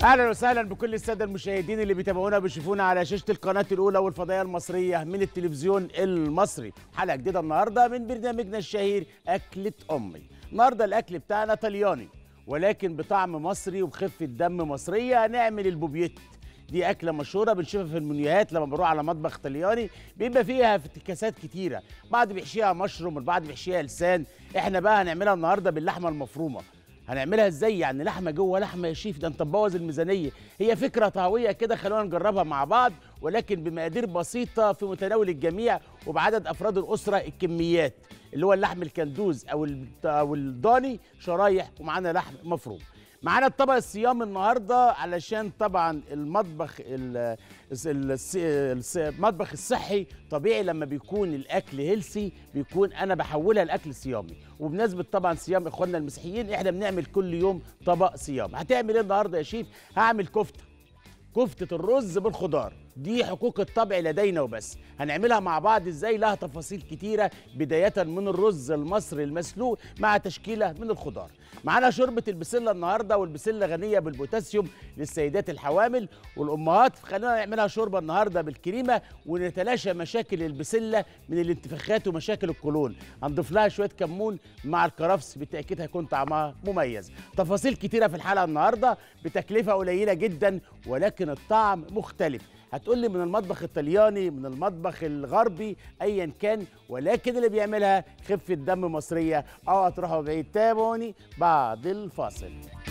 اهلا وسهلا بكل الساده المشاهدين اللي بيتابعونا بيشوفونا على شاشه القناه الاولى والفضائيه المصريه من التلفزيون المصري حلقه جديده النهارده من برنامجنا الشهير اكله امي النهارده الاكل بتاعنا طلياني ولكن بطعم مصري وبخفه دم مصريه هنعمل البوبيت دي اكله مشهوره بنشوفها في المنيوهات لما بنروح على مطبخ طلياني بيبقى فيها افتكاسات كتيره بعض بيحشيها مشروم البعض بيحشيها لسان احنا بقى هنعملها النهارده باللحمه المفرومه هنعملها ازاي يعني لحمه جوه لحمه يا شيف ده انت مبوظ الميزانيه هي فكره طهويه كده خلونا نجربها مع بعض ولكن بمقادير بسيطه في متناول الجميع وبعدد افراد الاسره الكميات اللي هو اللحم الكندوز او ال- او الضاني شرايح ومعانا لحم مفروم معانا الطبق الصيام النهارده علشان طبعا المطبخ ال- الس- الس- الس- المطبخ الصحي طبيعي لما بيكون الاكل هيلسي بيكون انا بحولها لاكل صيامي وبمناسبه طبعا صيام اخواننا المسيحيين احنا بنعمل كل يوم طبق صيام هتعمل ايه النهارده يا شيف هعمل كفته كفتة الرز بالخضار دي حقوق الطبع لدينا وبس هنعملها مع بعض ازاي لها تفاصيل كتيرة بداية من الرز المصري المسلوق مع تشكيلة من الخضار معانا شوربة البسلة النهاردة والبسلة غنية بالبوتاسيوم للسيدات الحوامل والأمهات خلينا نعملها شوربة النهاردة بالكريمة ونتلاشى مشاكل البسلة من الانتفاخات ومشاكل القولون هنضيف لها شوية كمون مع الكرفس بالتأكيد هيكون طعمها مميز تفاصيل كتيرة في الحلقة النهاردة بتكلفة قليلة جدا ولكن الطعم مختلف هتقول لي من المطبخ الطلياني من المطبخ الغربي ايا كان ولكن اللي بيعملها خفه دم مصريه او هتروحوا بعيد تابعوني بعد الفاصل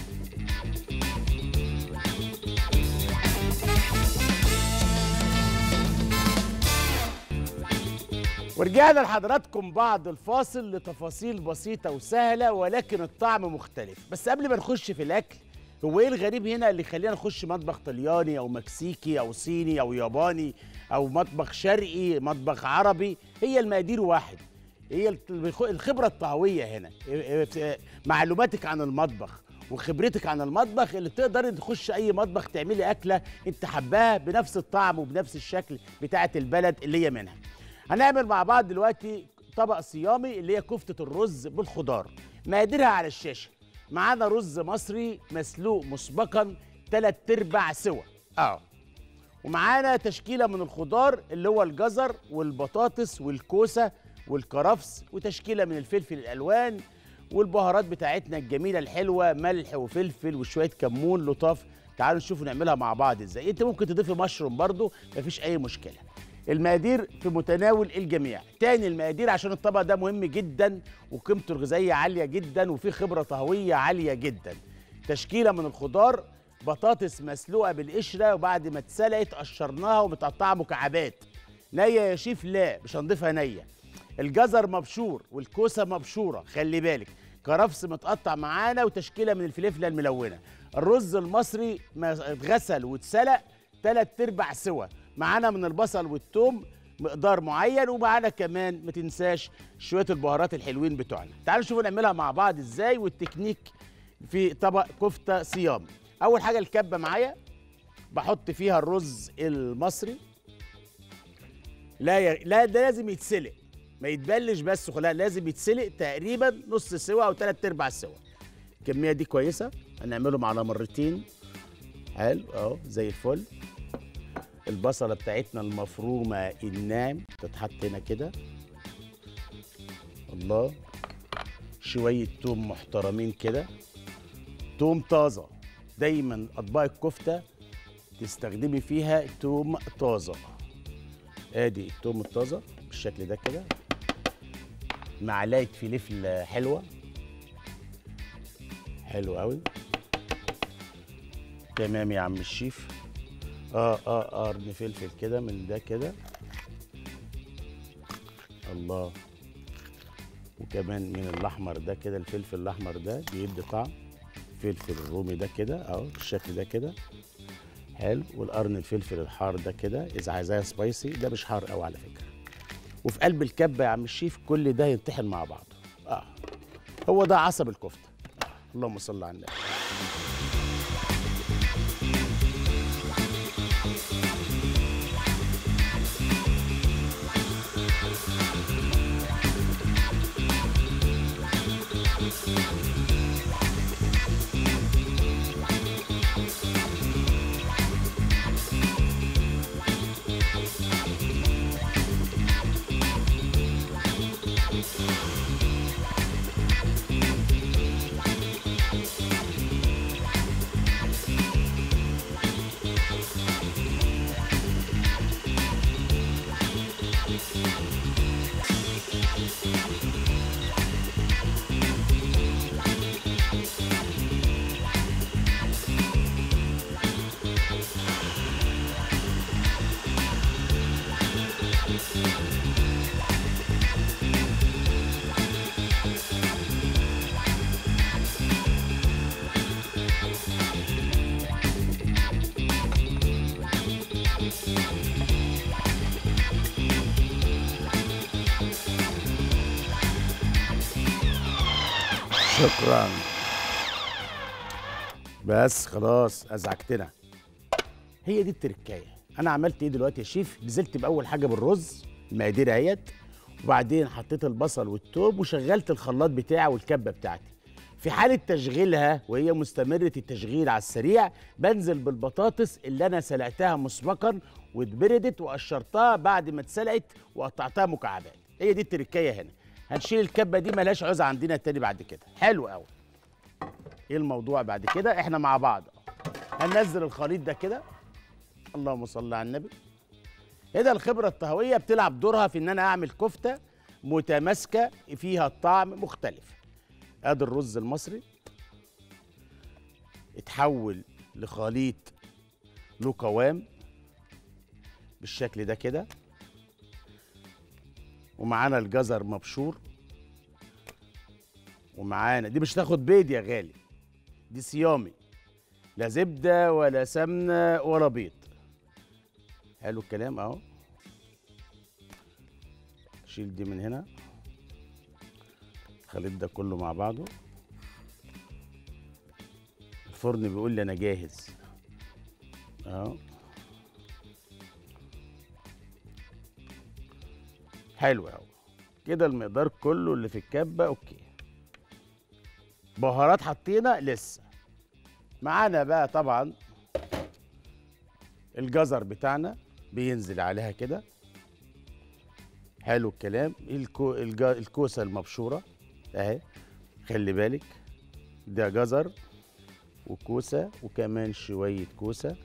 ورجعنا لحضراتكم بعد الفاصل لتفاصيل بسيطة وسهلة ولكن الطعم مختلف بس قبل ما نخش في الأكل هو ايه الغريب هنا اللي يخلينا نخش مطبخ طلياني او مكسيكي او صيني او ياباني او مطبخ شرقي مطبخ عربي هي المقادير واحد هي الخ- الخبرة الطهوية هنا معلوماتك عن المطبخ وخبرتك عن المطبخ اللي تقدر تخش اي مطبخ تعملي اكله انت حباها بنفس الطعم وبنفس الشكل بتاعه البلد اللي هي منها هنعمل مع بعض دلوقتي طبق صيامي اللي هي كفتة الرز بالخضار مقاديرها على الشاشة معانا رز مصري مسلوق مسبقا تلات ارباع سوا اه ومعانا تشكيلة من الخضار اللي هو الجزر والبطاطس والكوسة والكرفس وتشكيلة من الفلفل الألوان والبهارات بتاعتنا الجميلة الحلوة ملح وفلفل وشوية كمون لطاف تعالوا نشوفوا نعملها مع بعض ازاي انت ممكن تضيفي مشروم برضو مفيش اي مشكلة المقادير في متناول الجميع تاني المقادير عشان الطبق ده مهم جدا وقيمته الغذائية عالية جدا وفيه خبرة طهوية عالية جدا تشكيلة من الخضار بطاطس مسلوقة بالقشرة وبعد ما اتسلقت قشرناها ومتقطعة مكعبات نية يا شيف لا مش هنضيفها نية الجزر مبشور والكوسة مبشورة خلي بالك كرفس متقطع معانا وتشكيلة من الفلفلة الملونة الرز المصري ما اتغسل واتسلق تلات ارباع سوا معانا من البصل والثوم مقدار معين ومعانا كمان ما تنساش شويه البهارات الحلوين بتوعنا تعالوا نشوفوا نعملها مع بعض ازاي والتكنيك في طبق كفته صيامي اول حاجه الكبه معايا بحط فيها الرز المصري لا ي... لا ده لازم يتسلق ما يتبلش بس لا لازم يتسلق تقريبا نص سوا او ثلاث ارباع سوا الكميه دي كويسه هنعملهم على مرتين حلو اهو زي الفل البصلة بتاعتنا المفرومة الناعم تتحط هنا كده الله شوية توم محترمين كده توم طازة دايما أطباق الكفتة تستخدمي فيها توم طازة ادي التوم الطازة بالشكل ده كده معلقة فلفل حلوة حلو قوي تمام يا عم الشيف اه اه قرن فلفل كده من ده كده الله وكمان من الاحمر ده كده الفلفل الاحمر ده بيدي طعم فلفل الرومي ده كده اهو بالشكل ده كده حلو والقرن الفلفل الحار ده كده اذا عايزاه سبايسي ده مش حار قوي على فكره وفي قلب الكبه يا عم الشيف كل ده ينطحن مع بعضه اه هو ده عصب الكفته آه. اللهم صل على النبي شكرا بس خلاص ازعجتنا هي دي التركايه انا عملت ايه دلوقتي يا شيف نزلت باول حاجه بالرز المقادير اهيت وبعدين حطيت البصل والثوم وشغلت الخلاط بتاعي والكبه بتاعتي في حاله تشغيلها وهي مستمره التشغيل على السريع بنزل بالبطاطس اللي انا سلقتها مسبقا واتبردت وقشرتها بعد ما اتسلقت وقطعتها مكعبات هي دي التركايه هنا هنشيل الكبه دي ملهاش عوزه عندنا تاني بعد كده حلو قوي ايه الموضوع بعد كده احنا مع بعض هننزل الخليط ده كده اللهم صل على النبي هنا الخبره الطهويه بتلعب دورها في ان انا اعمل كفته متماسكه فيها الطعم مختلف ادي الرز المصري اتحول لخليط له قوام بالشكل ده كده ومعانا الجزر مبشور ومعانا دي مش هتاخد بيض يا غالي دي صيامي لا زبده ولا سمنه ولا بيض حلو الكلام اهو شيل دي من هنا الخليط ده كله مع بعضه الفرن بيقول لي انا جاهز اهو حلو قوي كده المقدار كله اللي في الكبه اوكي بهارات حطينا لسه معانا بقى طبعا الجزر بتاعنا بينزل عليها كده حلو الكلام الكو الج- الكوسه المبشوره اهي خلي بالك ده جزر وكوسه وكمان شويه كوسه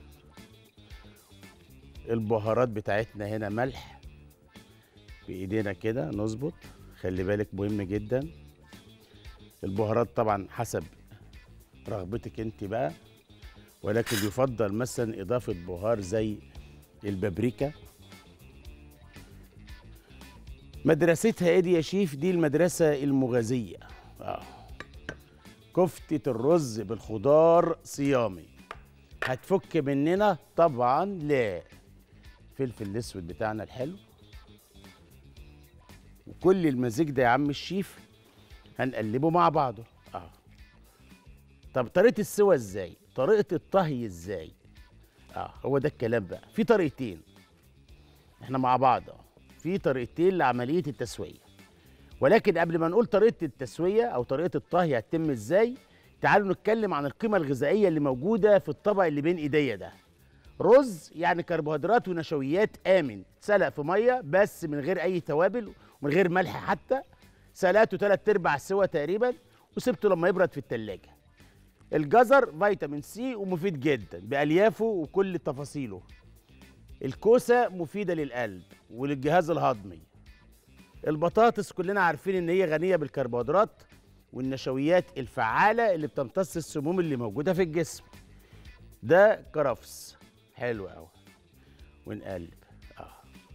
البهارات بتاعتنا هنا ملح بايدينا كده نظبط خلي بالك مهم جدا البهارات طبعا حسب رغبتك انت بقى ولكن يفضل مثلا اضافه بهار زي البابريكا مدرستها ايه دي يا شيف دي المدرسه المغازيه اه كفته الرز بالخضار صيامي هتفك مننا طبعا لا فلفل الاسود بتاعنا الحلو وكل المزيج ده يا عم الشيف هنقلبه مع بعضه اه طب طريقه السوى ازاي طريقه الطهي ازاي اه هو ده الكلام بقى في طريقتين احنا مع بعض اه في طريقتين لعمليه التسويه ولكن قبل ما نقول طريقه التسويه او طريقه الطهي هتتم ازاي تعالوا نتكلم عن القيمه الغذائيه اللي موجوده في الطبق اللي بين ايديا ده رز يعني كربوهيدرات ونشويات امن سلق في ميه بس من غير اي توابل ومن غير ملح حتى سلقته ثلاث ارباع سوا تقريبا وسبته لما يبرد في التلاجة الجزر فيتامين سي ومفيد جدا باليافه وكل تفاصيله الكوسه مفيده للقلب وللجهاز الهضمي البطاطس كلنا عارفين ان هي غنيه بالكربوهيدرات والنشويات الفعاله اللي بتمتص السموم اللي موجوده في الجسم ده كرفس حلو قوي ونقلب اه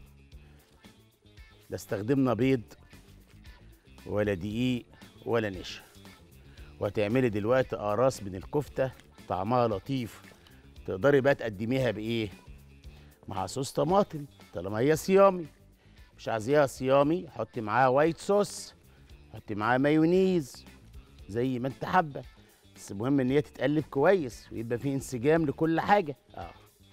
لا استخدمنا بيض ولا دقيق ولا نشا وهتعملي دلوقتي قراص من الكفته طعمها لطيف تقدري بقى تقدميها بايه مع صوص طماطم طالما هي صيامي مش عايزاها صيامي حطي معاها وايت صوص حطي معاها مايونيز زي ما انت حابه بس المهم ان هي تتقلب كويس ويبقى في انسجام لكل حاجه اه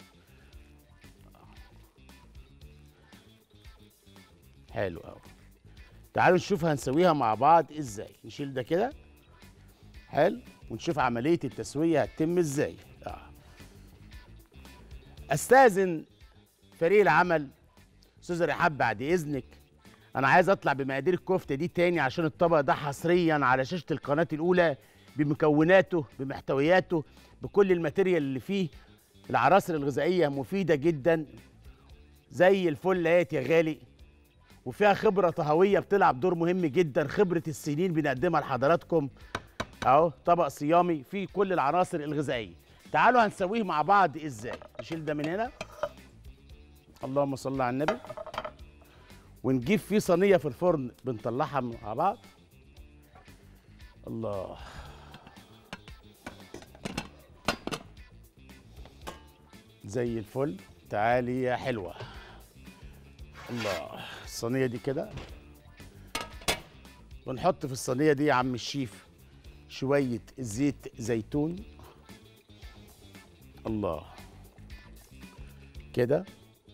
حلو قوي تعالوا نشوف هنسويها مع بعض ازاي نشيل ده كده حلو ونشوف عمليه التسويه هتتم ازاي اه استاذن فريق العمل استاذ رحاب بعد اذنك انا عايز اطلع بمقادير الكفته دي تاني عشان الطبق ده حصريا على شاشه القناه الاولى بمكوناته بمحتوياته بكل الماتيريال اللي فيه العناصر الغذائيه مفيده جدا زي الفل اهيت يا غالي وفيها خبره طهويه بتلعب دور مهم جدا خبره السنين بنقدمها لحضراتكم اهو طبق صيامي فيه كل العناصر الغذائيه تعالوا هنسويه مع بعض ازاي نشيل ده من هنا اللهم صل على النبي ونجيب فيه صينيه في الفرن بنطلعها مع بعض الله زي الفل تعالي يا حلوه الله الصينيه دي كده ونحط في الصينيه دي يا عم الشيف شويه زيت زيتون الله كده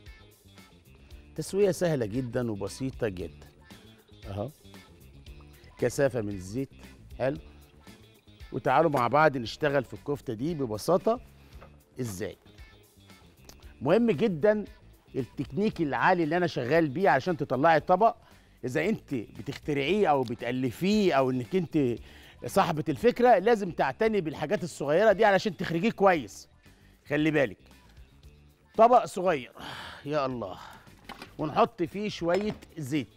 تسويه سهله جدا وبسيطه جدا اهو كثافه من الزيت حلو وتعالوا مع بعض نشتغل في الكفته دي ببساطه ازاي مهم جدا التكنيك العالي اللي انا شغال بيه علشان تطلعي طبق اذا انت بتخترعيه او بتالفيه او انك انت صاحبه الفكره لازم تعتني بالحاجات الصغيره دي علشان تخرجيه كويس خلي بالك طبق صغير يا الله ونحط فيه شويه زيت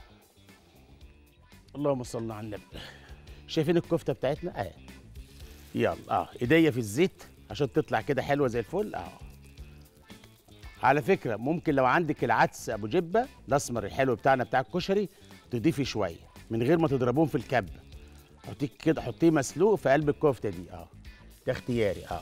اللهم صل على النبي شايفين الكفته بتاعتنا اه يلا اه ايديا في الزيت عشان تطلع كده حلوه زي الفل اه على فكره ممكن لو عندك العدس ابو جبه الاسمر الحلو بتاعنا بتاع الكشري تضيفي شويه من غير ما تضربوهم في الكبه حطيه كده حطيه مسلوق في قلب الكفته دي اه ده اختياري اه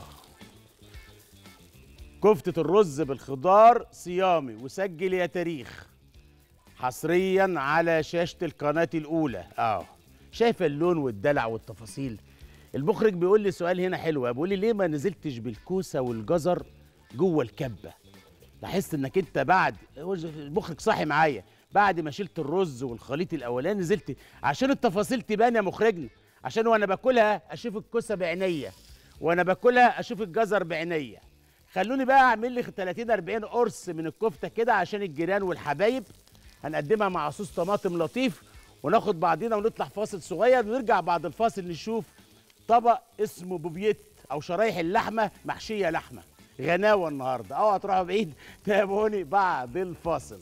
كفتة الرز بالخضار صيامي وسجل يا تاريخ حصريا على شاشة القناة الأولى اه شايفة اللون والدلع والتفاصيل المخرج بيقول لي سؤال هنا حلو بيقول لي ليه ما نزلتش بالكوسة والجزر جوه الكبة لاحظت انك انت بعد المخرج صاحي معايا بعد ما شلت الرز والخليط الاولاني نزلت عشان التفاصيل تبان يا مخرجنا عشان وانا باكلها اشوف الكوسه بعينيا وانا باكلها اشوف الجزر بعينيا خلوني بقى اعمل لي 30 40 قرص من الكفته كده عشان الجيران والحبايب هنقدمها مع صوص طماطم لطيف وناخد بعضينا ونطلع فاصل صغير ونرجع بعد الفاصل نشوف طبق اسمه بوفيت او شرايح اللحمه محشيه لحمه غناوه النهارده اوعى تروحوا بعيد تابعوني بعد الفاصل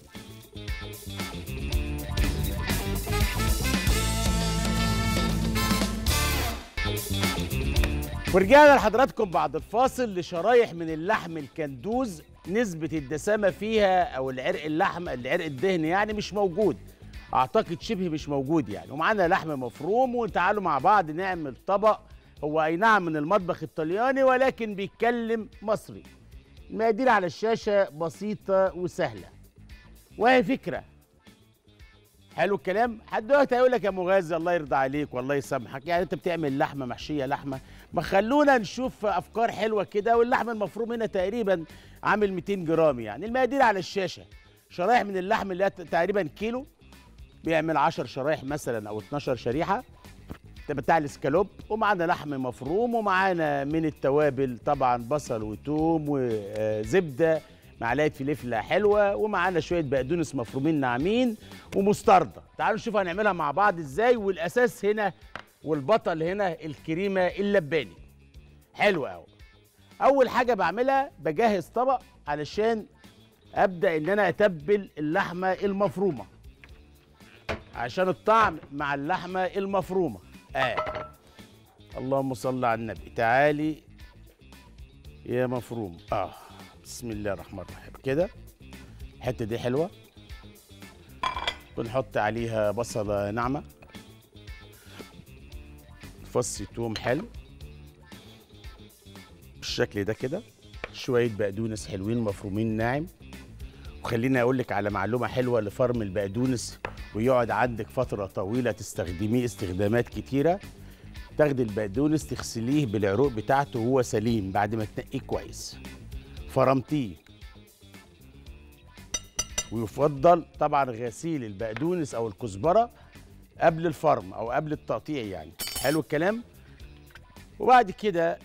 ورجعنا لحضراتكم بعد الفاصل لشرايح من اللحم الكندوز نسبة الدسامة فيها أو العرق اللحم العرق الدهن يعني مش موجود أعتقد شبه مش موجود يعني ومعانا لحم مفروم وتعالوا مع بعض نعمل طبق هو أي نعم من المطبخ الطلياني ولكن بيتكلم مصري المقادير على الشاشة بسيطة وسهلة وهي فكرة حلو الكلام حد دلوقتي هيقول لك يا مغازي الله يرضى عليك والله يسامحك يعني انت بتعمل لحمه محشيه لحمه ما خلونا نشوف افكار حلوه كده واللحم المفروم هنا تقريبا عامل 200 جرام يعني المقادير على الشاشه شرايح من اللحم اللي هي تقريبا كيلو بيعمل 10 شرايح مثلا او 12 شريحه ده بتاع الاسكالوب ومعانا لحم مفروم ومعانا من التوابل طبعا بصل وتوم وزبده معلقه فلفله حلوه ومعانا شويه بقدونس مفرومين ناعمين ومستردة تعالوا نشوف هنعملها مع بعض ازاي والاساس هنا والبطل هنا الكريمه اللباني حلو قوي اول حاجه بعملها بجهز طبق علشان ابدا ان انا اتبل اللحمه المفرومه عشان الطعم مع اللحمه المفرومه اه اللهم صل على النبي تعالي يا مفروم اه بسم الله الرحمن الرحيم كده الحته دي حلوه بنحط عليها بصله ناعمه فص توم حلو بالشكل ده كده شويه بقدونس حلوين مفرومين ناعم وخليني اقول لك على معلومه حلوه لفرم البقدونس ويقعد عندك فتره طويله تستخدميه استخدامات كتيره تاخدي البقدونس تغسليه بالعروق بتاعته وهو سليم بعد ما تنقيه كويس فرمتيه ويفضل طبعا غسيل البقدونس او الكزبره قبل الفرم او قبل التقطيع يعني حلو الكلام وبعد كده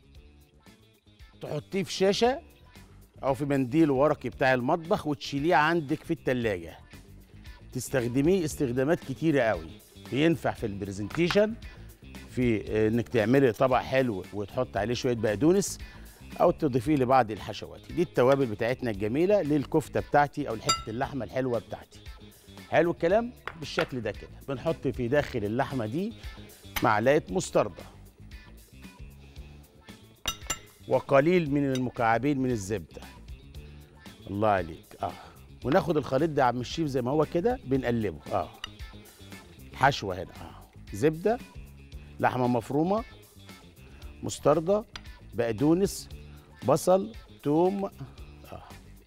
تحطيه في شاشه او في منديل ورقي بتاع المطبخ وتشيليه عندك في التلاجة تستخدميه استخدامات كتيره قوي بينفع في البرزنتيشن في انك تعملي طبق حلو وتحط عليه شويه بقدونس او تضيفيه لبعض الحشوات دي التوابل بتاعتنا الجميله للكفته بتاعتي او لحته اللحمه الحلوه بتاعتي حلو الكلام بالشكل ده كده بنحط في داخل اللحمه دي معلقه مستردة وقليل من المكعبين من الزبده الله عليك اه وناخد الخليط ده يا عم الشيف زي ما هو كده بنقلبه اه حشوه هنا اه زبده لحمه مفرومه مستردة بقدونس بصل توم آه.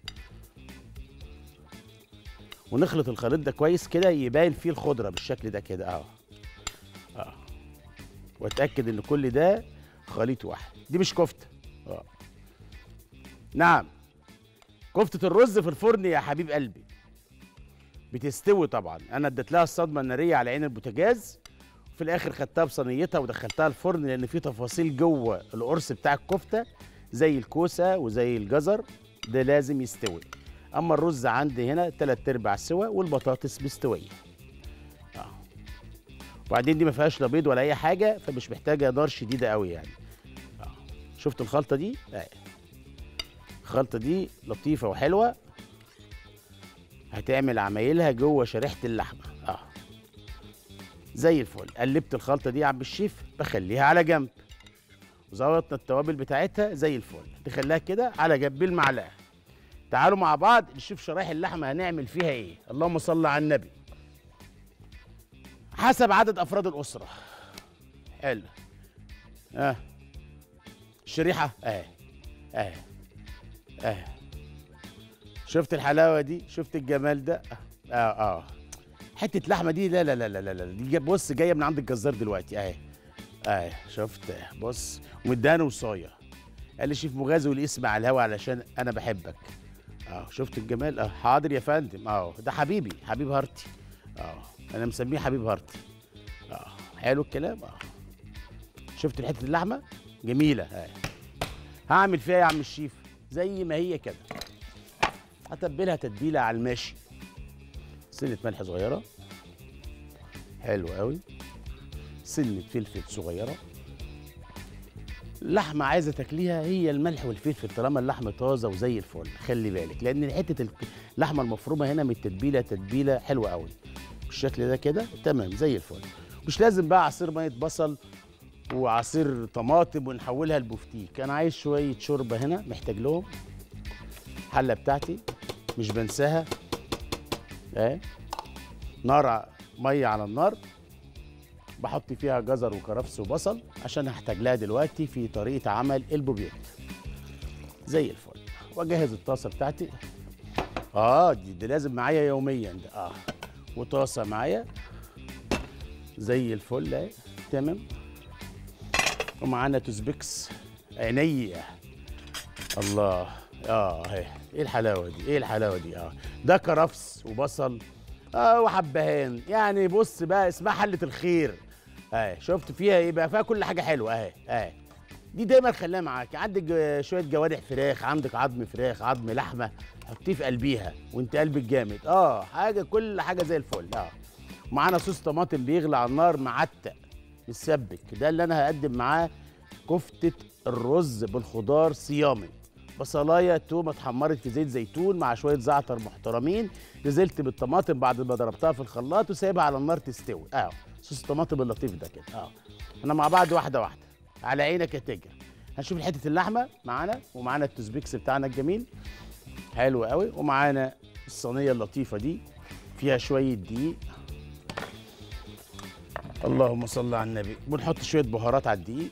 ونخلط الخليط ده كويس كده يبان فيه الخضره بالشكل ده كده اه اه واتاكد ان كل ده خليط واحد دي مش كفته اه نعم كفته الرز في الفرن يا حبيب قلبي بتستوي طبعا انا اديت لها الصدمه الناريه على عين البوتاجاز في الاخر خدتها بصينيتها ودخلتها الفرن لان في تفاصيل جوه القرص بتاع الكفته زي الكوسه وزي الجزر ده لازم يستوي اما الرز عندي هنا تلات ارباع سوا والبطاطس مستويه اه وبعدين دي ما فيهاش لا بيض ولا اي حاجه فمش محتاجه نار شديده قوي يعني اه شفت الخلطه دي اه الخلطه دي لطيفه وحلوه هتعمل عمايلها جوه شريحه اللحمه اه زي الفل قلبت الخلطه دي يا عم الشيف بخليها على جنب وظبطنا التوابل بتاعتها زي الفل تخليها كده على جنب بالمعلقه تعالوا مع بعض نشوف شرايح اللحمه هنعمل فيها ايه اللهم صل على النبي حسب عدد افراد الاسره حلو اه الشريحه اه اه اه شفت الحلاوه دي شفت الجمال ده اه اه حته لحمه دي لا لا لا لا لا لا دي جا- بص جايه من عند الجزار دلوقتي اهي اهي شفت بص ومداني وصايه قال لي شيف مغازي والاسم على الهوا علشان انا بحبك اه شفت الجمال اه حاضر يا فندم اه ده حبيبي حبيب هارتي اه انا مسميه حبيب هارتي اه حلو الكلام اه شفت حته اللحمه جميله اه هعمل فيها إيه يا عم الشيف زي ما هي كده هتبلها تتبيله على الماشي سنه ملح صغيره حلو قوي سنه فلفل صغيره اللحمه عايزه تاكليها هي الملح والفلفل طالما اللحم طازه وزي الفل خلي بالك لان حته اللحمه المفرومه هنا من التتبيله تتبيله حلوه قوي بالشكل ده كده تمام زي الفل مش لازم بقى عصير ميه بصل وعصير طماطم ونحولها لبفتيك انا عايز شويه شوربه هنا محتاج لهم الحله بتاعتي مش بنساها اهي نار ع- ميه على النار بحط فيها جزر وكرفس وبصل عشان هحتاج لها دلوقتي في طريقه عمل البوبيت زي الفل واجهز الطاسه بتاعتي اه دي, دي لازم معايا يوميا ده اه وطاسه معايا زي الفل اهي تمام ومعانا توزبيكس عينيا الله اه اهي ايه الحلاوه دي ايه الحلاوه دي اه ده كرفس وبصل اه وحبهان يعني بص بقى اسمها حله الخير اهي شفت فيها ايه بقى فيها كل حاجه حلوه اهي اهي دي دايما خليها معاك عندك آه، شويه جوارح فراخ عندك عظم فراخ عظم لحمه حطيه في قلبيها وانت قلبك جامد اه حاجه كل حاجه زي الفل اه معانا صوص طماطم بيغلي على النار معتق متسبك ده اللي انا هقدم معاه كفته الرز بالخضار صيامي بصلايه تومه اتحمرت في زيت زيتون مع شويه زعتر محترمين نزلت بالطماطم بعد ما ضربتها في الخلاط وسايبها على النار تستوي اه صوص الطماطم اللطيف ده كده اه احنا مع بعض واحده واحده على عينك يا تاجر هنشوف حته اللحمه معانا ومعانا التوزبيكس بتاعنا الجميل حلو قوي ومعانا الصينيه اللطيفه دي فيها شويه دقيق اللهم صل على النبي بنحط شويه بهارات على الدقيق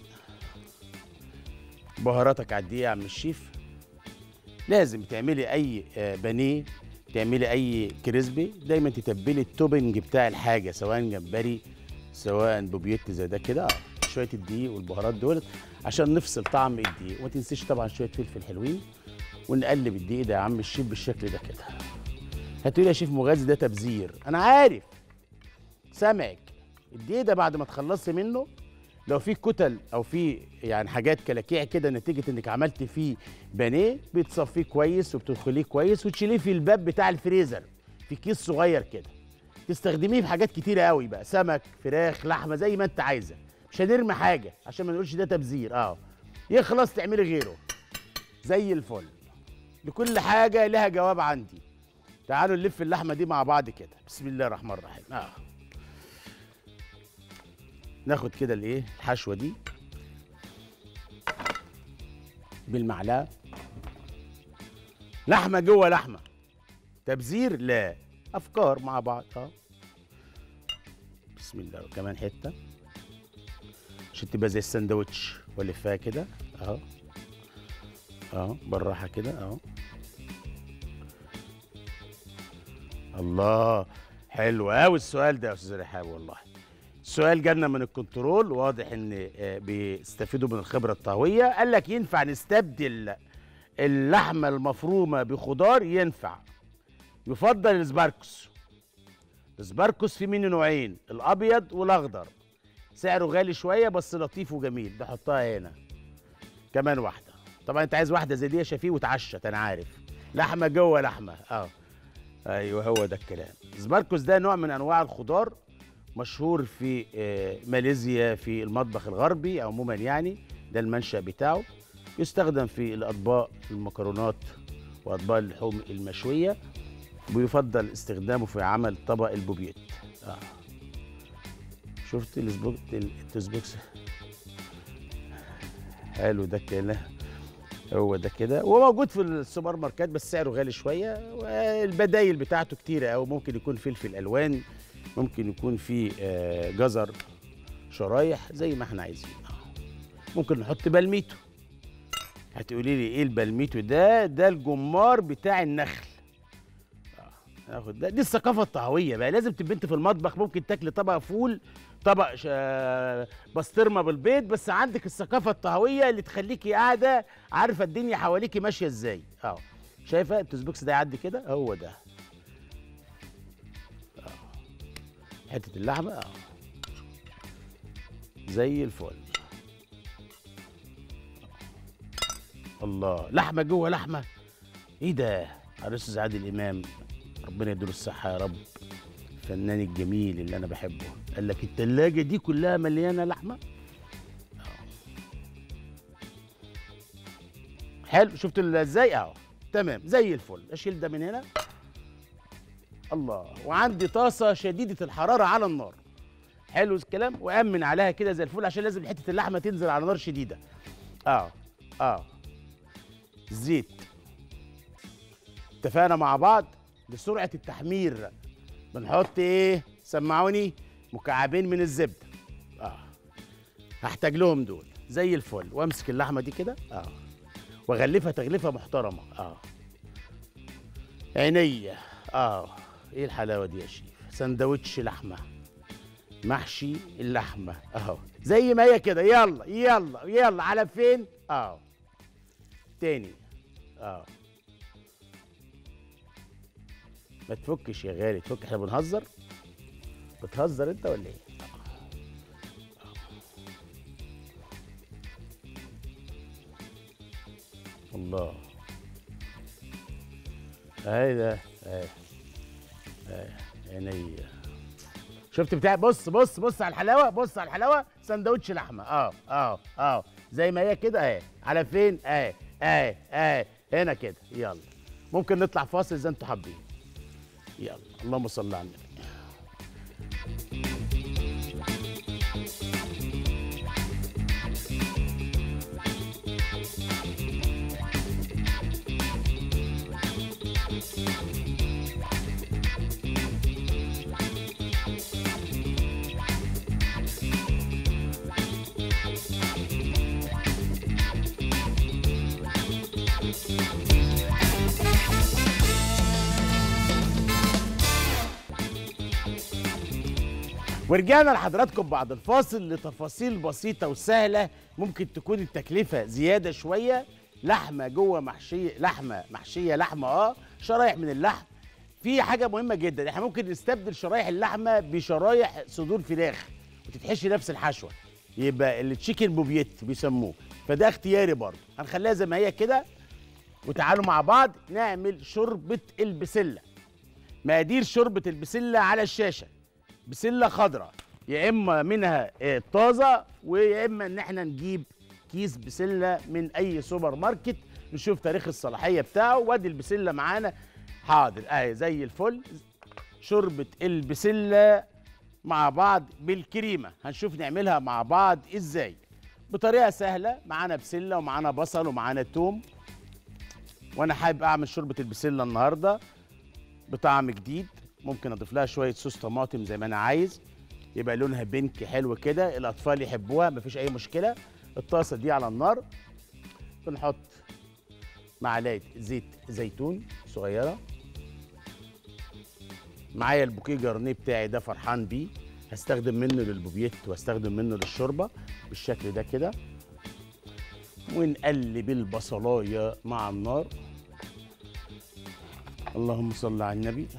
بهاراتك على الدقيق يا عم الشيف لازم تعملي اي آه، بانيه تعملي اي كريسبي دايما تتبلي التوبنج بتاع الحاجه سواء جمبري سواء بوبيت زي ده كده آه، شويه الدقيق والبهارات دول عشان نفصل طعم الدقيق وما تنسيش طبعا شويه فلفل حلوين ونقلب الدقيق ده يا عم الشيف بالشكل ده كده هتقولي يا شيف مغازي ده تبذير انا عارف سامعك الدقيق ده بعد ما تخلصي منه لو في كتل او في يعني حاجات كلاكيع كده نتيجه انك عملت فيه بانيه بتصفيه كويس وبتدخليه كويس وتشيليه في الباب بتاع الفريزر في كيس صغير كده تستخدميه في حاجات كتيره قوي بقى سمك فراخ لحمه زي ما انت عايزه مش هنرمي حاجه عشان ما نقولش ده تبذير اه يخلص تعملي غيره زي الفل لكل حاجه لها جواب عندي تعالوا نلف اللحمه دي مع بعض كده بسم الله الرحمن الرحيم اه ناخد كده الايه الحشوه دي بالمعلقه لحمه جوه لحمه تبذير لا افكار مع بعض اه بسم الله كمان حته عشان تبقى زي الساندوتش والفها كده اهو اهو بالراحه كده اهو الله حلو قوي السؤال ده يا استاذ رحاب والله السؤال جالنا من الكنترول واضح ان آه، بيستفيدوا من الخبره الطهويه قال لك ينفع نستبدل اللحمه المفرومه بخضار ينفع يفضل السباركوس السباركوس في منه نوعين الابيض والاخضر سعره غالي شويه بس لطيف وجميل بحطها هنا كمان واحده طبعا انت عايز واحده زي دي يا شفيق وتعشت انا عارف لحمه جوه لحمه اه ايوه هو ده الكلام سباركوس ده نوع من انواع الخضار مشهور في آه، ماليزيا في المطبخ الغربي عموما يعني ده المنشأ بتاعه يستخدم في الاطباق المكرونات واطباق اللحوم المشويه ويفضل استخدامه في عمل طبق البوبيت آه. شفت الاسبوك التسبيكس حلو ده كده هو ده كده هو موجود في السوبر ماركت بس سعره غالي شويه والبدايل بتاعته كتيره قوي ممكن يكون فلفل الوان ممكن يكون فيه آه، جزر شرايح زي ما احنا عايزين آه. ممكن نحط بالميتو هتقولي لي ايه البلميتو ده ده الجمار بتاع النخل آه، ناخد ده دي الثقافه الطهويه بقى لازم تبقى انت في المطبخ ممكن تاكلي طبق فول طبق ش- آه، بسطرمه بالبيض بس عندك الثقافه الطهويه اللي تخليكي قاعده عارفه الدنيا حواليكي ماشيه ازاي اه شايفه التوزبوكس ده يعدي كده هو ده آه. حته اللحمه اه زي الفل الله لحمه جوه لحمه ايه ده الاستاذ عادل امام ربنا يديله الصحه يا رب الفنان الجميل اللي انا بحبه قال لك التلاجة دي كلها مليانه لحمه آه. حلو شفت ال- ازاي اهو تمام زي الفل اشيل ده من هنا الله وعندي طاسه شديده الحراره على النار حلو الكلام وامن عليها كده زي الفل عشان لازم حته اللحمه تنزل على نار شديده اه اه زيت اتفقنا مع بعض لسرعه التحمير بنحط ايه سمعوني مكعبين من الزبده اه هحتاج لهم دول زي الفل وامسك اللحمه دي كده اه واغلفها تغليفه محترمه اه عينيا اه ايه الحلاوه دي يا شيف سندوتش لحمه محشي اللحمه اهو زي ما هي كده يلا يلا يلا على فين اه تاني اه ما تفكش يا غالي تفك احنا بنهزر بتهزر انت ولا ايه الله اهي ده اهي اهي عينيا شفت بتاع بص بص بص على الحلاوه بص على الحلاوه سندوتش لحمه اه اه اه زي ما هي كده اهي على فين اهي اهي اهي هنا كده يلا ممكن نطلع فاصل زي انتوا حابين يلا اللهم صل على النبي ورجعنا لحضراتكم بعد الفاصل لتفاصيل بسيطة وسهلة ممكن تكون التكلفة زيادة شوية لحمة جوه محشية لحمة محشية لحمة اه شرايح من اللحم في حاجة مهمة جدا احنا ممكن نستبدل شرايح اللحمة بشرايح صدور فراخ وتتحشي نفس الحشوة يبقى التشيكن بوبيت بيسموه فده اختياري برضه هنخليها زي ما هي كده وتعالوا مع بعض نعمل شوربة البسلة مقادير شوربة البسلة على الشاشة بسله خضراء يا اما منها آه، طازه ويا اما ان احنا نجيب كيس بسله من اي سوبر ماركت نشوف تاريخ الصلاحيه بتاعه وادي البسله معانا حاضر اهي زي الفل شوربه البسله مع بعض بالكريمه هنشوف نعملها مع بعض ازاي بطريقه سهله معانا بسله ومعانا بصل ومعانا توم وانا حابب اعمل شوربه البسله النهارده بطعم جديد ممكن اضيف لها شويه صوص طماطم زي ما انا عايز يبقى لونها بينك حلو كده الاطفال يحبوها مفيش اي مشكله الطاسه دي على النار بنحط معلقه زيت زيتون صغيره معايا البوكيه جرنيه بتاعي ده فرحان بيه هستخدم منه للبوبيت واستخدم منه للشوربه بالشكل ده كده ونقلب البصلايه مع النار اللهم صل على النبي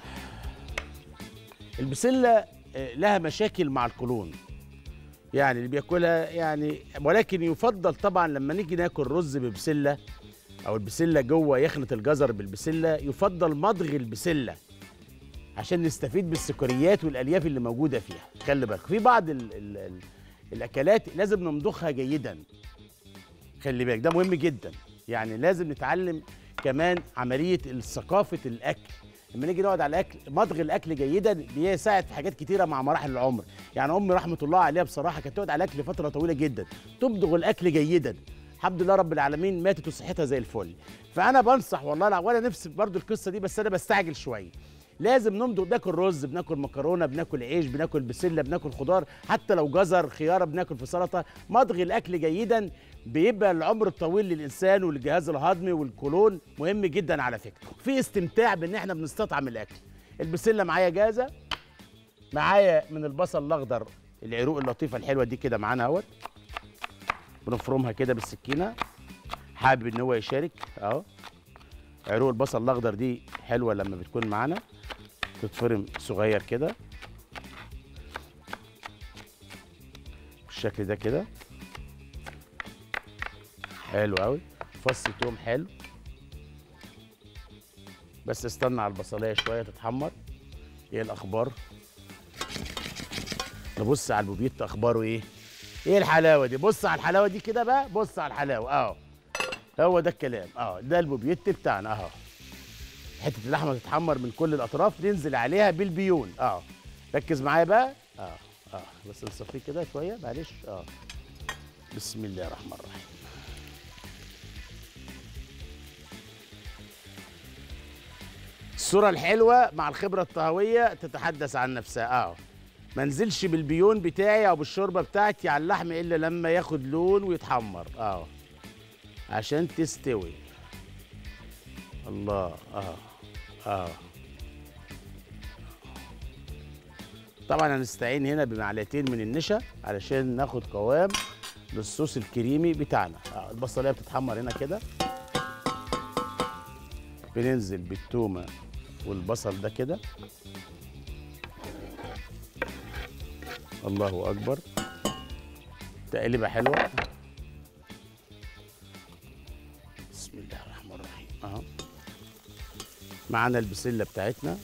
البسله آه، لها مشاكل مع القولون يعني اللي بياكلها يعني ولكن يفضل طبعا لما نيجي ناكل رز ببسله او البسله جوه يخنه الجزر بالبسله يفضل مضغ البسله عشان نستفيد بالسكريات والالياف اللي موجوده فيها خلي بالك في بعض ال ال ال الاكلات لازم نمضخها جيدا خلي بالك ده مهم جدا يعني لازم نتعلم كمان عمليه ثقافه الاكل لما نيجي نقعد على الاكل مضغ الاكل جيدا بيساعد في حاجات كتيره مع مراحل العمر يعني امي رحمه الله عليها بصراحه كانت تقعد على الاكل فتره طويله جدا تمضغ الاكل جيدا الحمد لله رب العالمين ماتت وصحتها زي الفل فانا بنصح والله لا وانا نفسي برضو القصه دي بس انا بستعجل شويه لازم نمضغ بناكل رز بناكل مكرونه بناكل عيش بناكل بسله بناكل خضار حتى لو جزر خياره بناكل في سلطه مضغ الاكل جيدا بيبقى العمر الطويل للانسان والجهاز الهضمي والكولون مهم جدا على فكره في استمتاع بان احنا بنستطعم الاكل البسله معايا جاهزه معايا من البصل الاخضر العروق اللطيفه الحلوه دي كده معانا اهوت بنفرمها كده بالسكينه حابب ان هو يشارك اهو عروق البصل الاخضر دي حلوه لما بتكون معانا تتفرم صغير كده بالشكل ده كده حلو قوي فص توم حلو بس استنى على البصليه شويه تتحمر ايه الاخبار نبص على البوبيت اخباره ايه ايه الحلاوه دي بص على الحلاوه دي كده بقى بص على الحلاوه اهو هو ده الكلام اه ده البوبيت بتاعنا اهو حته اللحمه تتحمر من كل الاطراف ننزل عليها بالبيون اه ركز معايا بقى اه اه بس نصفيه كده شويه معلش اه بسم الله الرحمن الرحيم الصورة الحلوة مع الخبرة الطهوية تتحدث عن نفسها اه ما انزلش بالبيون بتاعي او بالشوربة بتاعتي على اللحم الا لما ياخد لون ويتحمر اه عشان تستوي الله اه اه طبعا هنستعين هنا بمعلقتين من النشا علشان ناخد قوام للصوص الكريمي بتاعنا آه البصليه بتتحمر هنا كده بننزل بالتومه والبصل ده كده الله اكبر تقليبه حلوه بسم الله الرحمن الرحيم اهو معانا البسله بتاعتنا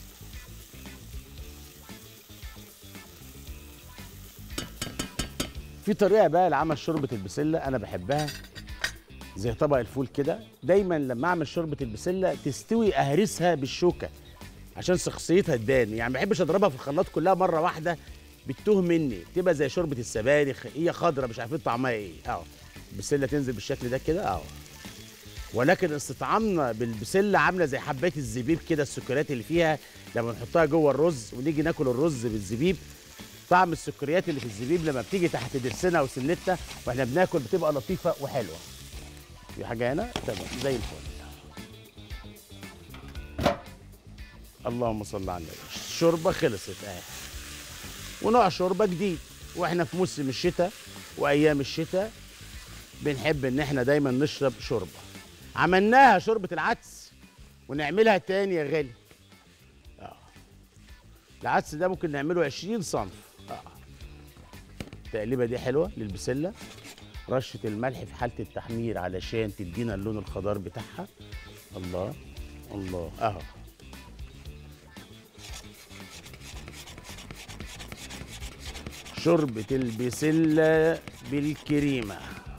في طريقه بقى لعمل شوربه البسله انا بحبها زي طبق الفول كده دايما لما اعمل شوربه البسله تستوي اهرسها بالشوكه عشان شخصيتها تبان يعني ما بحبش اضربها في الخلاط كلها مره واحده بتوه مني تبقى زي شوربه السبانخ هي خضره مش عارفين طعمها ايه اهو البسله تنزل بالشكل ده كده اهو ولكن استطعامنا بالبسله عامله زي حبات الزبيب كده السكريات اللي فيها لما نحطها جوه الرز ونيجي ناكل الرز بالزبيب طعم السكريات اللي في الزبيب لما بتيجي تحت ضرسنا وسنتنا واحنا بناكل بتبقى لطيفه وحلوه في حاجه هنا تمام زي الفل اللهم صل على النبي الشوربه خلصت اهي ونوع شوربه جديد واحنا في موسم الشتاء وايام الشتاء بنحب ان احنا دايما نشرب شوربه عملناها شوربه العدس ونعملها تاني يا غالي اه العدس ده ممكن نعمله 20 صنف اه التقليبه دي حلوه للبسله رشه الملح في حاله التحمير علشان تدينا اللون الخضار بتاعها الله الله اهو شوربه البسله بالكريمه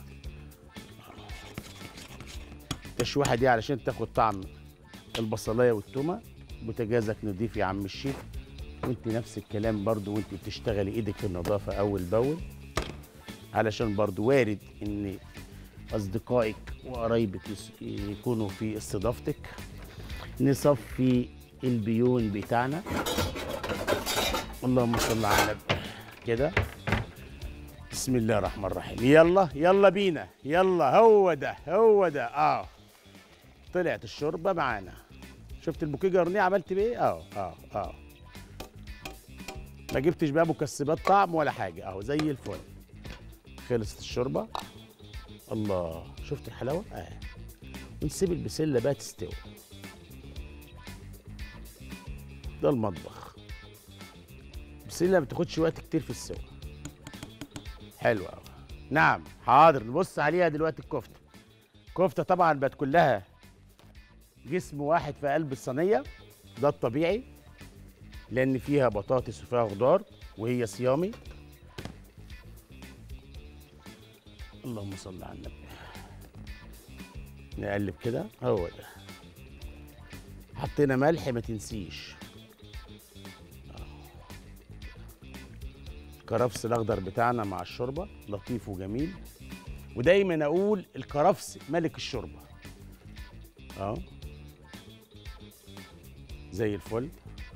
التشويحه دي علشان تاخد طعم البصلايه والتومه بوتجازك نضيف يا عم الشيف وانت نفس الكلام برضو وانت بتشتغلي ايدك في النظافه اول باول علشان برضو وارد ان اصدقائك وقرايبك يس- يكونوا في استضافتك نصفي البيون بتاعنا اللهم صل على النبي كده بسم الله الرحمن الرحيم يلا يلا بينا يلا هو ده هو ده اه طلعت الشوربه معانا شفت البوكيه جرنيه عملت بيه اه اه اه ما جبتش بقى مكسبات طعم ولا حاجه اهو زي الفل خلصت الشوربه الله شفت الحلاوه اه ونسيب البسله بقى تستوي ده المطبخ البسله ما بتاخدش وقت كتير في السوا حلو قوي نعم حاضر نبص عليها دلوقتي الكفته كفته طبعا بقت كلها جسم واحد في قلب الصينيه ده الطبيعي لان فيها بطاطس وفيها خضار وهي صيامي اللهم صل على النبي نقلب كده هو ده حطينا ملح ما تنسيش الكرفس الاخضر بتاعنا مع الشوربه لطيف وجميل ودايما اقول الكرفس ملك الشوربه اه زي الفل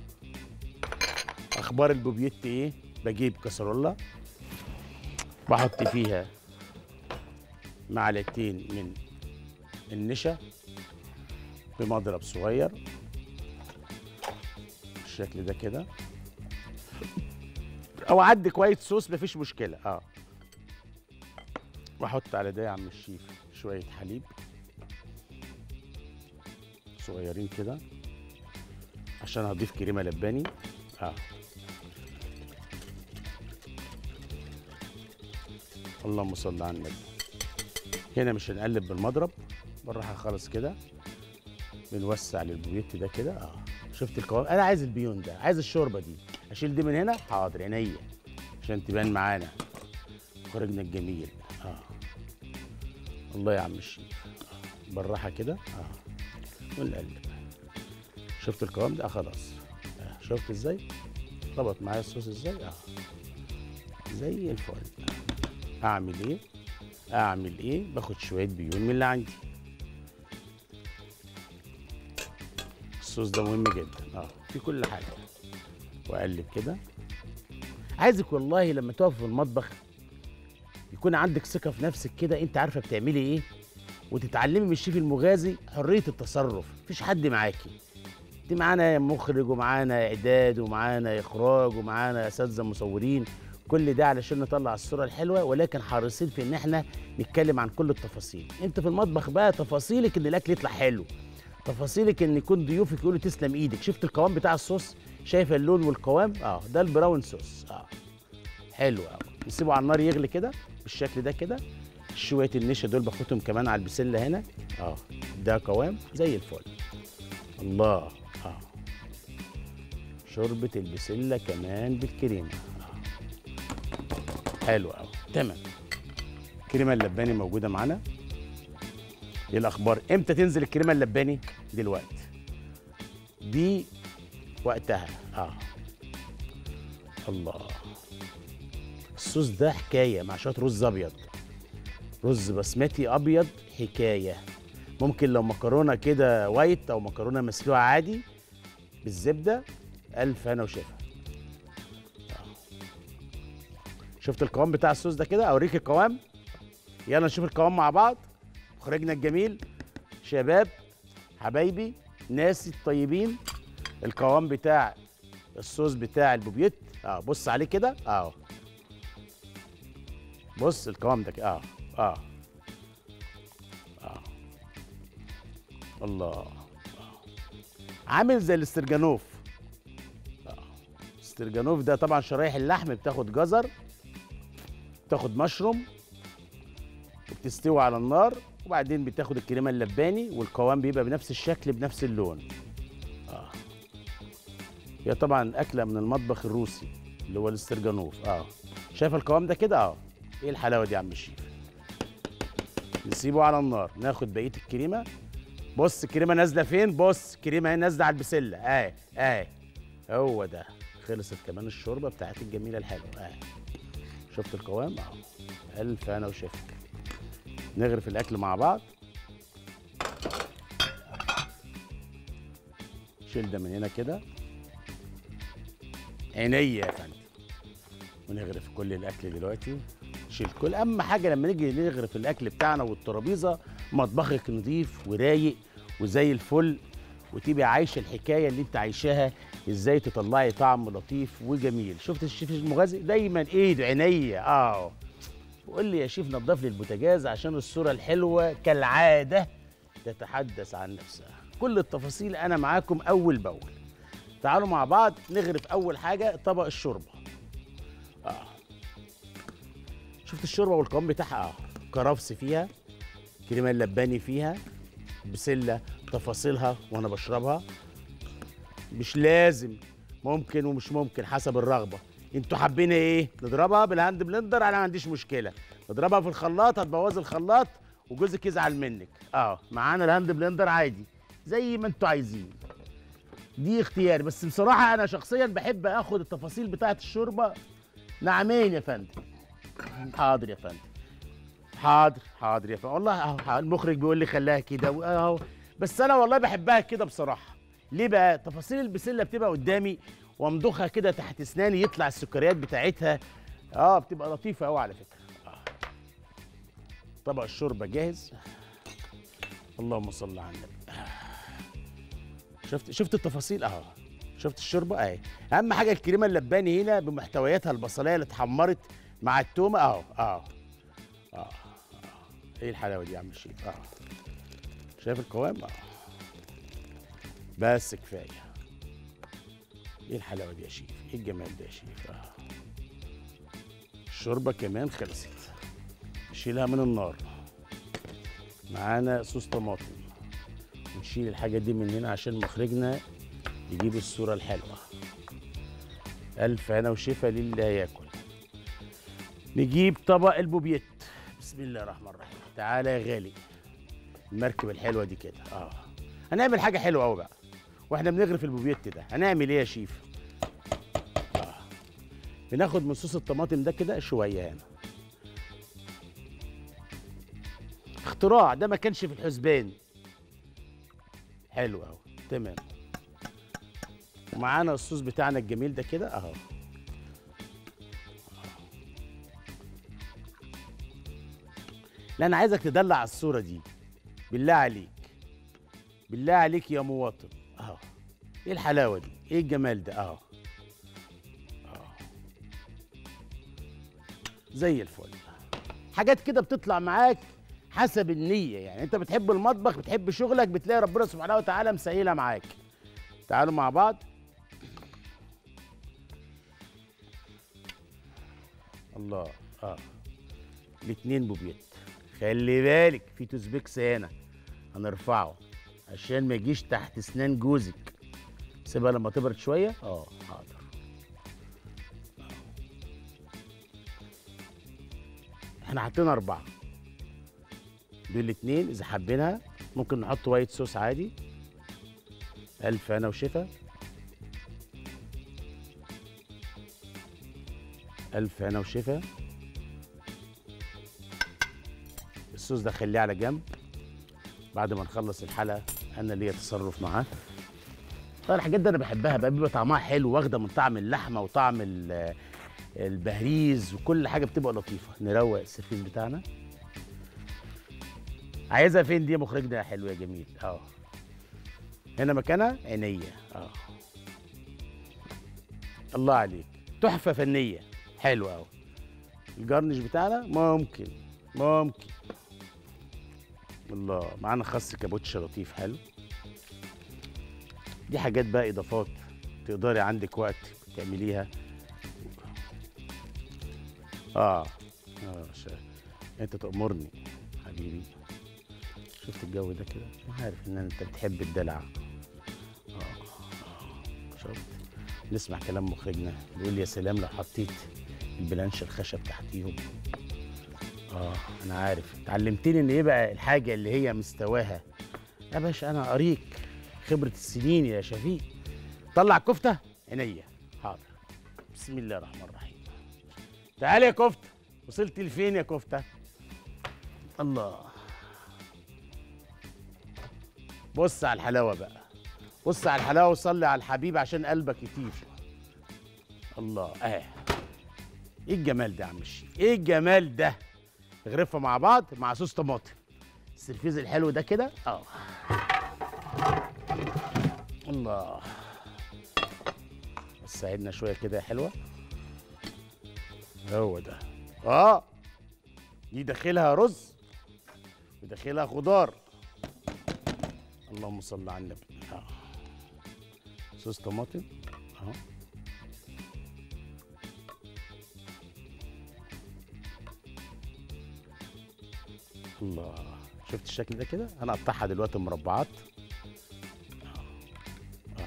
اخبار البوبيت ايه بجيب كسرولة بحط فيها معلقتين من النشا بمضرب صغير بالشكل ده كده او عدي كويس صوص مفيش مشكله اه واحط على ده يا عم الشيف شويه حليب صغيرين كده عشان هضيف كريمه لباني اه اللهم صل على النبي هنا مش هنقلب بالمضرب بالراحه خالص كده بنوسع للبويت ده كده اه شفت القوام انا عايز البيون ده عايز الشوربه دي اشيل دي من هنا حاضر عينيا عشان تبان معانا خرجنا الجميل اه الله يا عم الشيف آه. بالراحه كده اه ونقلب شفت القوام ده آه خلاص آه. شفت ازاي ربط معايا الصوص ازاي اه زي الفل آه. اعمل ايه اعمل ايه باخد شويه بيون من اللي عندي الصوص ده مهم جدا اه في كل حاجه واقلب كده عايزك والله لما تقف في المطبخ يكون عندك ثقه في نفسك كده انت عارفه بتعملي ايه وتتعلمي من الشيف المغازي حريه التصرف مفيش حد معاكي انت معانا مخرج ومعانا اعداد ومعانا اخراج ومعانا اساتذه مصورين كل ده علشان نطلع الصوره الحلوه ولكن حريصين في ان احنا نتكلم عن كل التفاصيل انت في المطبخ بقى تفاصيلك ان الاكل يطلع حلو تفاصيلك ان يكون ضيوفك يقولوا تسلم ايدك شفت القوام بتاع الصوص شايف اللون والقوام اه ده البراون صوص اه حلو قوي نسيبه على النار يغلي كده بالشكل ده كده شويه النشا دول باخدهم كمان على البسله هنا اه ده قوام زي الفل الله اه شوربه البسله كمان بالكريمه آه. حلو قوي تمام الكريمه اللباني موجوده معانا ايه الاخبار امتى تنزل الكريمه اللباني دلوقتي دي وقتها اه الله الصوص ده حكايه مع شويه رز ابيض رز بسمتي ابيض حكايه ممكن لو مكرونه كده وايت او مكرونه مسلوقه عادي بالزبده الف هنا وشفا شفت القوام بتاع الصوص ده كده اوريك القوام يلا نشوف القوام مع بعض مخرجنا الجميل شباب حبايبي ناسي الطيبين القوام بتاع الصوص بتاع البوبيت اه بص عليه كده اه بص القوام ده كده اه اه اه الله آه. عامل زي الاسترجانوف آه. الاسترجانوف ده طبعا شرايح اللحم بتاخد جزر بتاخد مشروم وبتستوي على النار وبعدين بتاخد الكريمه اللباني والقوام بيبقى بنفس الشكل بنفس اللون اه هي طبعا اكله من المطبخ الروسي اللي هو الاسترجانوف اه شايف القوام ده كده اه ايه الحلاوه دي يا عم الشيف نسيبه على النار ناخد بقيه الكريمه بص الكريمه نازله فين بص الكريمه اهي نازله على البسله اه اه هو ده خلصت كمان الشوربه بتاعت الجميله الحلوه اه شفت القوام اه الف انا وشفت نغرف الاكل مع بعض شيل ده من هنا كده عينيا يا فندم ونغرف كل الاكل دلوقتي شيل كل اهم حاجه لما نيجي نغرف الاكل بتاعنا والترابيزه مطبخك نظيف ورايق وزي الفل وتبقى عايشه الحكايه اللي انت عايشاها ازاي تطلعي طعم لطيف وجميل شفت الشيف المغازي دايما ايده عينيا اه وقول لي يا شيف نضف لي البوتاجاز عشان الصوره الحلوه كالعاده تتحدث عن نفسها كل التفاصيل انا معاكم اول باول تعالوا مع بعض نغرف اول حاجه طبق الشوربه اه شفت الشوربه والقوام بتاعها اه كرفس فيها كريمه اللباني فيها بسله تفاصيلها وانا بشربها مش لازم ممكن ومش ممكن حسب الرغبه انتوا حابين ايه نضربها بالهاند بلندر انا ما عنديش مشكله نضربها في الخلاط هتبوظ الخلاط وجوزك يزعل منك اه معانا الهاند بلندر عادي زي ما انتوا عايزين دي اختياري بس بصراحه انا شخصيا بحب اخد التفاصيل بتاعه الشوربه نعمين يا فندم حاضر يا فندم حاضر حاضر يا فندم والله اهو المخرج بيقول لي خليها كده اهو بس انا والله بحبها كده بصراحه ليه بقى تفاصيل البسله بتبقى قدامي وامضخها كده تحت اسناني يطلع السكريات بتاعتها اه بتبقى لطيفه قوي على فكره آه. طبق الشوربه جاهز اللهم صل على النبي شفت شفت التفاصيل اهو شفت الشوربه اهي اهم حاجه الكريمه اللباني هنا بمحتوياتها البصليه اللي اتحمرت مع التومه اهو اهو اه ايه الحلاوه دي يا عم الشيف اه شايف القوام اه بس كفايه ايه الحلاوه دي يا شيف ايه الجمال ده يا شيف اه الشوربه كمان خلصت نشيلها من النار معانا صوص طماطم نشيل الحاجه دي من هنا عشان مخرجنا يجيب الصوره الحلوه الف هنا وشفا للي هياكل نجيب طبق البوبيت بسم الله الرحمن الرحيم تعالى يا غالي المركب الحلوه دي كده اه هنعمل حاجه حلوه قوي بقى واحنا بنغرف البوبيت ده هنعمل ايه يا شيف آه. بناخد من صوص الطماطم ده كده شويه هنا اختراع ده ما كانش في الحسبان حلو قوي تمام ومعانا الصوص بتاعنا الجميل ده كده اهو لا انا عايزك تدلع على الصوره دي بالله عليك بالله عليك يا مواطن اهو ايه الحلاوه دي ايه الجمال ده اهو أهو. زي الفل حاجات كده بتطلع معاك حسب النيه يعني انت بتحب المطبخ بتحب شغلك بتلاقي ربنا سبحانه وتعالى مسهلها معاك تعالوا مع بعض الله اه الاتنين بوبيت خلي بالك في توزبيكس هنا هنرفعه عشان ما يجيش تحت اسنان جوزك سيبها لما تبرد شويه اه حاضر آه. احنا حاطين اربعه دول الاتنين اذا حابينها ممكن نحط وايت صوص عادي الف هنا وشفا الف هنا وشفا الصوص ده خليه على جنب بعد ما نخلص الحلقه انا ليا تصرف معاه طيب الحاجات دي انا بحبها بقى بيبقى طعمها حلو واخده من طعم اللحمه وطعم ال- البهريز وكل حاجه بتبقى لطيفه نروق السرفيس بتاعنا عايزها فين دي يا مخرجنا يا حلو يا جميل اه هنا مكانها عينيا اه الله عليك تحفه فنيه حلوه قوي الجرنش بتاعنا ممكن ممكن الله معانا خس كابوتشا لطيف حلو دي حاجات بقى اضافات تقدري عندك وقت تعمليها اه اه شا. انت تأمرني حبيبي شفت الجو ده كده أنا عارف ان انت بتحب الدلع اه آه. شفت نسمع كلام مخرجنا بيقول يا سلام لو حطيت البلانش الخشب تحتيهم اه انا عارف علمتني ان ايه بقى الحاجه اللي هي مستواها يا باشا انا قريك خبره السنين يا شفيق طلع كفته عينيا حاضر بسم الله الرحمن الرحيم تعالى يا كفته وصلت لفين يا كفته الله بص على الحلاوه بقى بص على الحلاوه وصلي على الحبيب عشان قلبك يطير الله اه ايه الجمال ده يا عم الشيخ ايه الجمال ده نغرفها مع بعض مع صوص طماطم السرفيز الحلو ده كده اه الله بس ساعدنا شويه كده يا حلوه هو ده اه دي داخلها رز وداخلها خضار اللهم صل على النبي اه صوص طماطم اهو الله شفت الشكل ده كده انا اقطعها دلوقتي مربعات آه.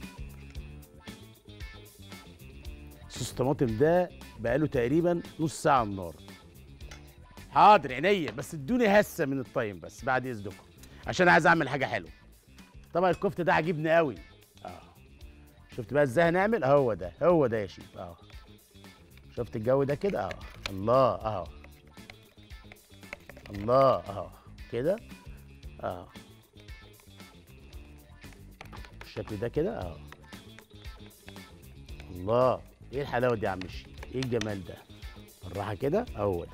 صوص الطماطم ده بقاله تقريبا نص ساعه على النار حاضر عينيا بس ادوني هسه من الطيم بس بعد اذنكم عشان عايز اعمل حاجه حلوه طبعا الكفته ده عاجبني قوي اه شفت بقى ازاي هنعمل هو ده هو ده يا شيف اه شفت الجو ده كده اه الله اه الله اه كده اه الشكل ده كده اه الله ايه الحلاوه دي يا عم الشيخ ايه الجمال ده بالراحه كده هو ده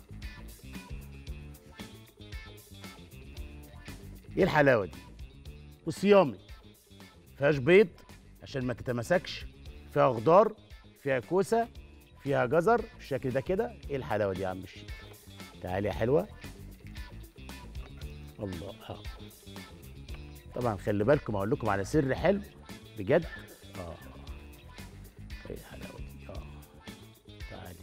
ايه الحلاوه دي وصيامي فيهاش بيض عشان ما تتمسكش فيها خضار فيها كوسه فيها جزر بالشكل ده كده ايه الحلاوه دي يا عم الشيخ تعالي يا حلوه الله اه طبعا خلي بالكم اقول لكم على سر حلو بجد اه ايه الحلاوه دي اه تعالي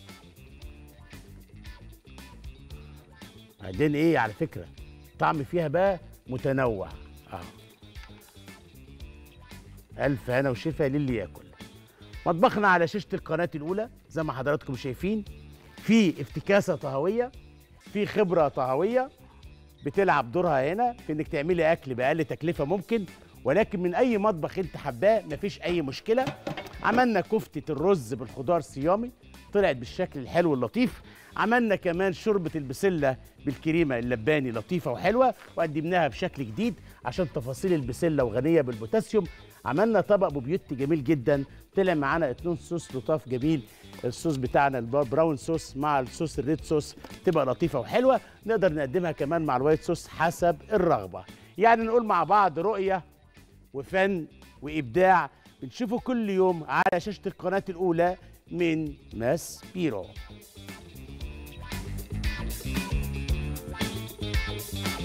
بعدين ايه على فكره الطعم فيها بقى متنوع اه الف هنا وشفا للي ياكل مطبخنا على شاشه القناه الاولى زي ما حضراتكم شايفين في افتكاسه طهويه في خبره طهويه بتلعب دورها هنا في انك تعملي اكل باقل تكلفه ممكن ولكن من اي مطبخ انت حباه مفيش اي مشكله عملنا كفته الرز بالخضار صيامي طلعت بالشكل الحلو اللطيف عملنا كمان شوربه البسله بالكريمه اللباني لطيفه وحلوه وقدمناها بشكل جديد عشان تفاصيل البسله وغنيه بالبوتاسيوم عملنا طبق بوبيوتي جميل جدا طلع معانا اتنين صوص لطاف جميل الصوص بتاعنا البراون صوص مع الصوص الريد صوص تبقى لطيفه وحلوه نقدر نقدمها كمان مع الوايت صوص حسب الرغبه يعني نقول مع بعض رؤيه وفن وابداع بنشوفه كل يوم على شاشه القناه الاولى من ماس بيرو